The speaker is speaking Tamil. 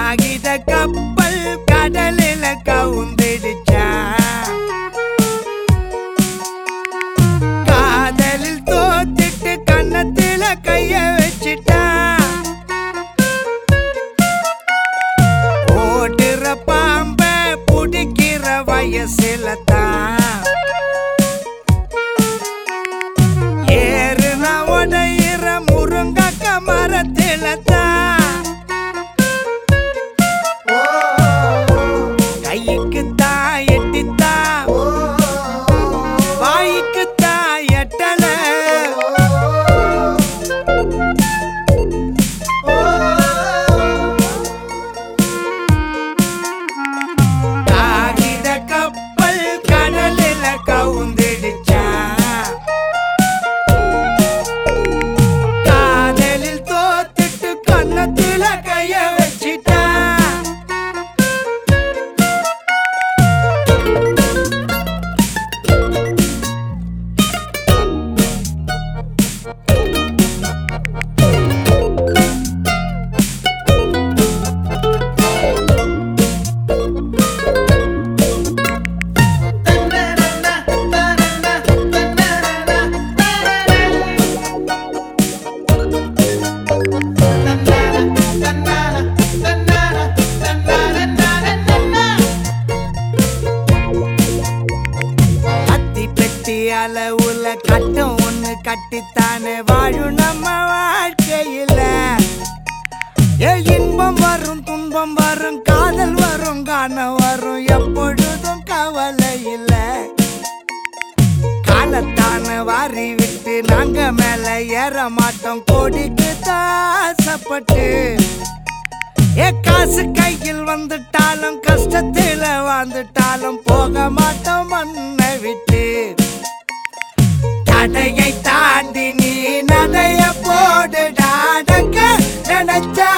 காகித கப்பல் கடலில கவுந்திடுச்சா காதலில் தோத்திட்டு கன்னத்தில கைய வச்சிட்டா ஓடுற பாம்ப புடிக்கிற வயசுல தான் ஏறுன உடையிற முருங்கக்க மரத்தில தான் கைக்கு தான் எட்டித்தா வாய்க்கு தான் எட்டல காகித கப்பல் கடலில கவுந்திடுச்சா காதலில் தோத்துட்டு கன்னத்துல கைய வச்சிட்டா அத்தி பெட்டி அளவுல கட்டம் ஒண்ணு கட்டித்தானே வாழும் நம்ம வாழ்க்கையில ஏ இன்பம் வரும் துன்பம் வரும் காதல் வரும் காணம் வரும் எப்பொழுதும் கவலை இல்ல காலத்தான வாரி விட்டு நாங்க மேல ஏற மாட்டோம் கோடிக்கு தாசப்பட்டு ஏ காசு கையில் வந்துட்டாலும் கஷ்டத்தில வாழ்ந்துட்டாலும் போக மாட்டோம் மண்ணை விட்டு தடையை தாண்டி நீ நடைய போடுடாடங்க நினைச்சா